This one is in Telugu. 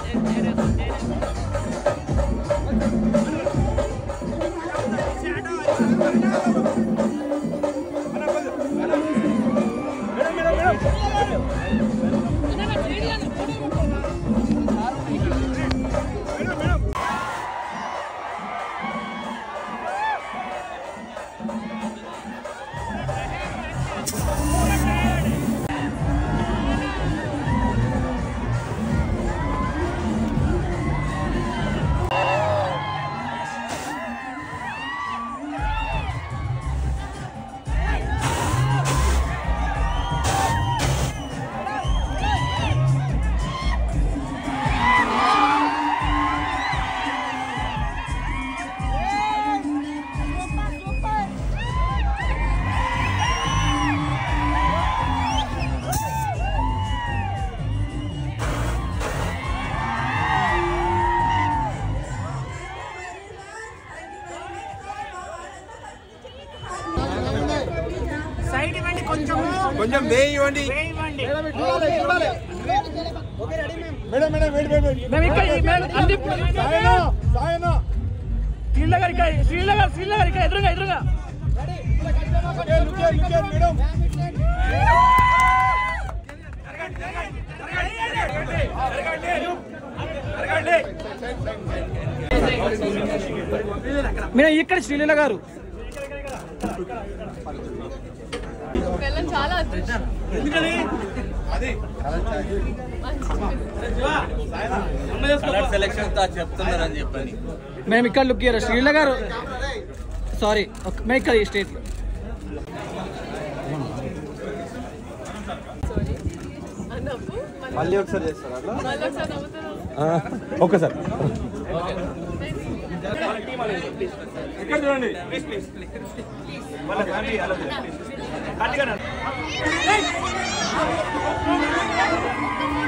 సైడ్ ఇవ్వండి కొంచెం కొంచెం వేయి ఇవ్వండి ఇవ్వండి madam madam wait wait wait మేము ఇక్కడ మేము అంది సాయనా సాయనా శ్రీల గారి ఇక్కడ శ్రీల గారు శ్రీల గారి ఇక్కడ ఎదురుగా ఎదురుగా లుక్ లుక్ మేడం మేము ఇక్కడ శ్రీలీల గారు వెళ్ళం చాలా అదృష్టం కలర్ సెలెక్షన్ తో చెప్తున్నారని చెప్పని మేము ఇక్కడ లుక్ ఇయ్యారు శ్రీలీల గారు సారీ మేము ఇక్కడ ఈ స్టేట్ లో అన్నప్పు మళ్ళీ ఒకసారి చేస్తారా అట్లా మళ్ళీ ఒకసారి నవ్వుతున్నాను ఒక్కసారి ఇక్కడ చూడండి గట్టిగా